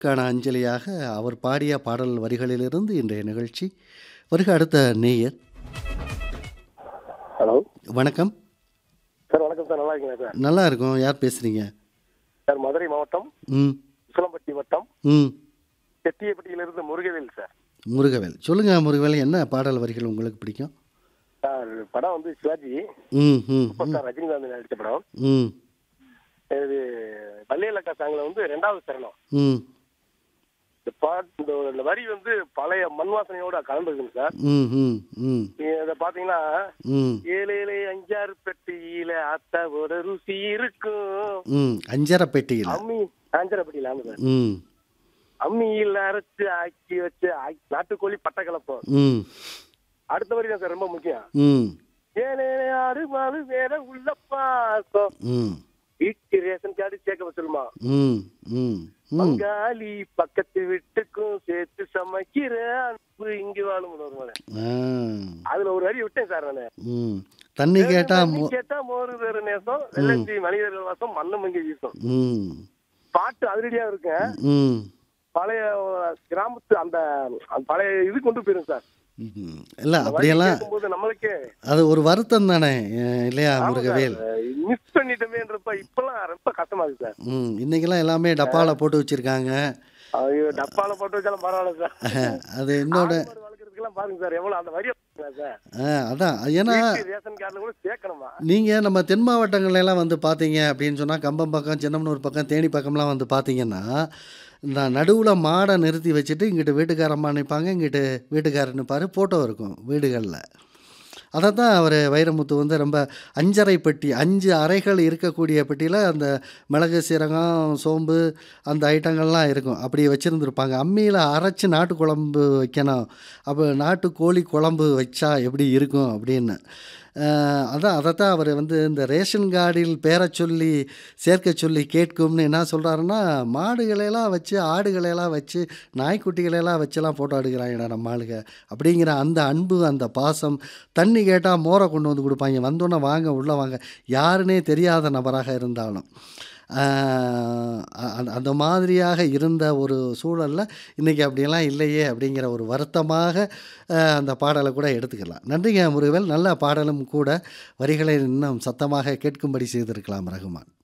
க்கான அஞ்சலியாக அவர் பாடிய பாடல் வரிகளிலிருந்து இன்றைய நிகழ்ச்சி வருக அடுத்த நேயர் ஹலோ வணக்கம் சார் வணக்கம் சார் நல்லா இருக்கீங்களா சார் நல்லா இருக்கும் யார் பேசுறீங்க சார் மதுரை மாவட்டம் ம் உசிலம்பட்டி வட்டம் ம் செட்டியப்பட்டியிலிருந்து முருகவேல் சார் முருகவேல் சொல்லுங்க முருகவேல் என்ன பாடல் வரிகள் உங்களுக்கு பிடிக்கும் சார் படம் வந்து சிவாஜி ம் ம் சூப்பர் ஸ்டார் ரஜினிகாந்த் நடித்த படம் ம் இது பள்ளியலக்கா சாங்ல வந்து ரெண்டாவது சரணம் ம் இந்த பாட்டு இந்த இந்த வரி வந்து பழைய மண் வாசனையோட கலந்துருக்குங்க சார் ம் ம் ம் நீங்க இதை பாத்தீங்கன்னா ம் ஏழு ஏழு அஞ்சாறு பெட்டியில அத்தாவோட ருசி இருக்கும் ம் அஞ்சரை பெட்டியில் அம்மி அஞ்சரைப்பட்டியில ஆமா சார் ம் அம்மியில் அரைச்சு ஆக்கி வச்சு ஆக்கி- நாட்டுக்கோழி பட்டை கலப்போம் ம் அடுத்த வரி தான் சார் ரொம்ப முக்கியம் ம் ஏழே ஆறு மாறு வேற உள்ள பாசம் ம் வீட்டு ரேஷன் கார்டு சேர்க்க வச்சிருமா ம் ம் ம் பங்காளி பக்கத்து வீட்டுக்கும் சேர்த்து சமைக்கிற அன்பு இங்கு வாழும் வருவாங்க ஆ அதுல ஒரு வரி விட்டேன் சார் நானு ம் தண்ணி கேட்டா தண்ணி மு- கேட்டா மோரு வேற நேசம் வெள்ளச்சி மனிதர்கள் வாசம் மண்ணு மங்கி வீசும் ம் பாட்டு அதிரடியா இருக்கேன் ம் பழைய கிராமத்து அந்த அந்த பழைய இது கொண்டு போயிரும் சார் ம். இல்ல அப்படியெல்லாம் கேட்கும்போது நம்மளுக்கே அது ஒரு வருத்தம் தானே அஹ் இல்லையா முருகவேல் மிஸ் பண்ணிட்டோமேன்றப்ப இப்பெல்லாம் ரொம்ப கஷ்டமா இருக்கு சார் ம் இன்னைக்கெல்லாம் எல்லாமே டப்பாவில் போட்டு வச்சிருக்காங்க ஐயோ டப்பால போட்டு வச்சாலும் பரவாயில்ல சார் அது என்னோட ஆடு மாடு வளர்க்கறதுக்கெல்லாம் பாருங்க சார் எவ்வளவு அந்த வரியை பாருங்க சார் ஆ, அதான் ஏன்னா வீட்டு ரேஷன் கார்டுல கூட சேர்க்கணுமா நீங்கள் நம்ம தென் மாவட்டங்கள்ல எல்லாம் வந்து பார்த்தீங்க அப்படின்னு சொன்னால் கம்பம் பக்கம் சின்னமனூர் பக்கம் தேனி பக்கம்லாம் வந்து பார்த்தீங்கன்னா இந்த நடுவில் மாடை நிறுத்தி வச்சுட்டு இங்கிட்டு வீட்டுக்காரம்மா நிற்பாங்க இங்கிட்டு வீட்டுக்காரர் நிற்பார் ஃபோட்டோ இருக்கும் வீடுகளில் அதை தான் அவர் வைரமுத்து வந்து ரொம்ப அஞ்சரை பெட்டி அஞ்சு அறைகள் இருக்கக்கூடிய பெட்டியில் அந்த மிளகு சீரகம் சோம்பு அந்த ஐட்டங்கள்லாம் இருக்கும் அப்படி வச்சுருந்துருப்பாங்க அம்மியில் அரைச்சி நாட்டு குழம்பு வைக்கணும் அப்போ நாட்டு கோழி குழம்பு வச்சா எப்படி இருக்கும் அப்படின்னு அஹ் அதான் அதைத்தான் அவர் வந்து இந்த ரேஷன் கார்டில் பேரை சொல்லி சேர்க்க சொல்லி கேட்கும்னு என்ன சொல்கிறாருன்னா மாடுகளையெல்லாம் வச்சு ஆடுகளையெல்லாம் வச்சு நாய்க்குட்டிகளையெல்லாம் வச்செல்லாம் ஃபோட்டோ எடுக்கிறாங்கடா நம்ம ஆளுங்க அப்படிங்கிற அந்த அன்பு அந்த பாசம் தண்ணி கேட்டால் மோரை கொண்டு வந்து கொடுப்பாங்க வந்தோன்னே வாங்க உள்ளே வாங்க யாருன்னே தெரியாத நபராக இருந்தாலும் ஆஹ் அந்த- அந்த மாதிரியாக இருந்த ஒரு சூழலில் இன்றைக்கி அப்படியெல்லாம் இல்லையே அப்படிங்கிற ஒரு வருத்தமாக ஆஹ் அந்த பாடலை கூட எடுத்துக்கலாம் நன்றிங்க முருகவேல் நல்ல பாடலும் கூட வரிகளை இன்னும் சத்தமாக கேட்கும்படி செய்திருக்கலாம் ரகுமான்